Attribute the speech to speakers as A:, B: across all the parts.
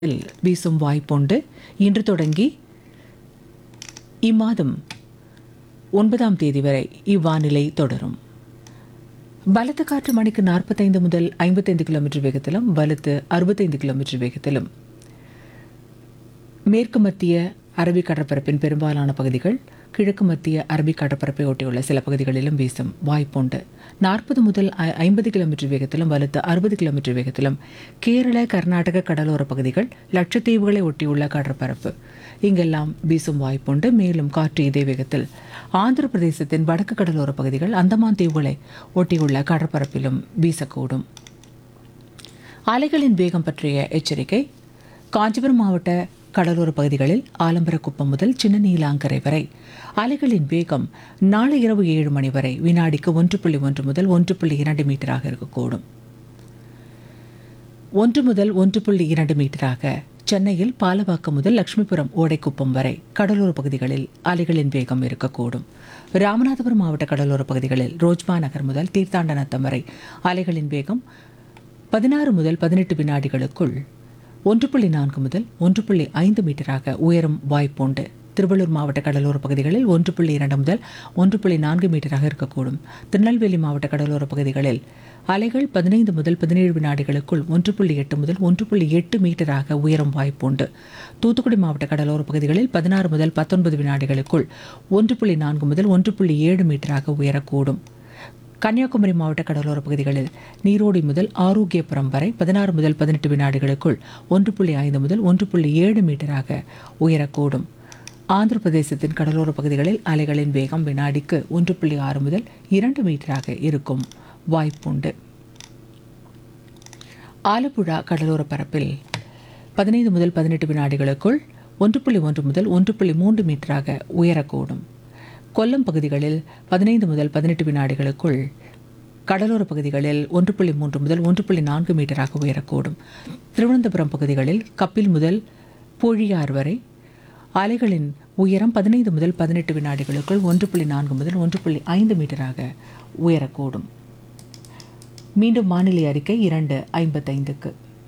A: இல் வீசும் வாய்ப்புண்டு இன்று தொடங்கி இம்மாதம் ஒன்பதாம் தேதி வரை இவ்வானிலை தொடரும் பலத்த காற்று மணிக்கு நாற்பத்தைந்து முதல் ஐம்பத்தைந்து கிலோமீட்டர் வேகத்திலும் வலுத்து அறுபத்தைந்து கிலோமீட்டர் வேகத்திலும் மேற்கு மத்திய அரபிக் கடற்பரப்பின் பெரும்பாலான பகுதிகள் கிழக்கு மத்திய அரபிக் கடற்பரப்பை ஒட்டியுள்ள சில பகுதிகளிலும் வீசும் வாய்ப்புண்டு நாற்பது முதல் ஐ- ஐம்பது கிலோமீட்டர் வேகத்திலும் வலுத்து அறுபது கிலோமீட்டர் வேகத்திலும் கேரள கர்நாடக கடலோர பகுதிகள் லட்சத்தீவுகளை ஒட்டியுள்ள கடற்பரப்பு இங்கெல்லாம் வீசும் வாய்ப்புண்டு மேலும் காற்று இதே வேகத்தில் ஆந்திர பிரதேசத்தின் வடக்கு கடலோர பகுதிகள் அந்தமான் தீவுகளை ஒட்டியுள்ள கடற்பரப்பிலும் வீசக்கூடும் அலைகளின் வேகம் பற்றிய எச்சரிக்கை காஞ்சிபுரம் மாவட்ட கடலோர பகுதிகளில் ஆலம்பரக்குப்பம் முதல் சின்ன நீலாங்கரை வரை அலைகளின் வேகம் நாளை இரவு ஏழு மணி வரை வினாடிக்கு ஒன்று புள்ளி ஒன்று முதல் ஒன்று புள்ளி இரண்டு மீட்டராக இருக்கக்கூடும் ஒன்று முதல் ஒன்று புள்ளி இரண்டு மீட்டராக சென்னையில் பாலவாக்கம் முதல் லட்சுமிபுரம் ஓடைக்குப்பம் வரை கடலோர பகுதிகளில் அலைகளின் வேகம் இருக்கக்கூடும் ராமநாதபுரம் மாவட்ட கடலோர பகுதிகளில் ரோஜ்மா நகர் முதல் தீர்த்தாண்டநத்தம் வரை அலைகளின் வேகம் பதினாறு முதல் பதினெட்டு வினாடிகளுக்குள் ஒன்று புள்ளி நான்கு முதல் ஒன்று புள்ளி ஐந்து மீட்டராக உயரும் வாய்ப்புண்டு திருவள்ளூர் மாவட்ட கடலோர பகுதிகளில் ஒன்று புள்ளி இரண்டு முதல் ஒன்று புள்ளி நான்கு மீட்டராக இருக்கக்கூடும் திருநெல்வேலி மாவட்ட கடலோர பகுதிகளில் அலைகள் பதினைந்து முதல் பதினேழு வினாடிகளுக்குள் ஒன்று புள்ளி எட்டு முதல் ஒன்று புள்ளி எட்டு மீட்டராக உயரும் வாய்ப்புண்டு தூத்துக்குடி மாவட்ட கடலோர பகுதிகளில் பதினாறு முதல் பத்தொன்பது வினாடிகளுக்குள் ஒன்று புள்ளி நான்கு முதல் ஒன்று புள்ளி ஏழு மீட்டராக உயரக்கூடும் கன்னியாகுமரி மாவட்ட கடலோர பகுதிகளில் நீரோடி முதல் ஆரோக்கியபுரம் வரை பதினாறு முதல் பதினெட்டு வினாடிகளுக்குள் ஒன்று புள்ளி ஐந்து முதல் ஒன்று புள்ளி ஏழு மீட்டராக உயரக்கூடும் ஆந்திர பிரதேசத்தின் கடலோர பகுதிகளில் அலைகளின் வேகம் வினாடிக்கு ஒன்று புள்ளி ஆறு முதல் இரண்டு மீட்டராக இருக்கும் வாய்ப்புண்டு ஆலப்புழா கடலோர பரப்பில் பதினைந்து முதல் பதினெட்டு வினாடிகளுக்குள் ஒன்று புள்ளி ஒன்று முதல் ஒன்று புள்ளி மூன்று மீட்டராக உயரக்கூடும் கொல்லம் பகுதிகளில் பதினைந்து முதல் பதினெட்டு வினாடிகளுக்குள் கடலோர பகுதிகளில் ஒன்று புள்ளி மூன்று முதல் ஒன்று புள்ளி நான்கு மீட்டராக உயரக்கூடும் திருவனந்தபுரம் பகுதிகளில் கப்பில் முதல் பூழியார் வரை அலைகளின் உயரம் பதினைந்து முதல் பதினெட்டு வினாடிகளுக்குள் ஒன்று புள்ளி நான்கு முதல் ஒன்று புள்ளி ஐந்து மீட்டராக உயரக்கூடும் மீண்டும் வானிலை அறிக்கை இரண்டு ஐம்பத்தைந்துக்கு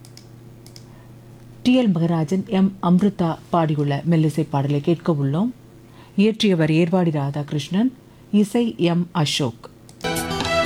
A: T L Maharajan M Amrutha பாடியுள்ள மெல்லிசை பாடலை கேட்க உள்ளோம் இயற்றியவர் ஏர்வாடி ராதாகிருஷ்ணன் இசை எம் அசோக்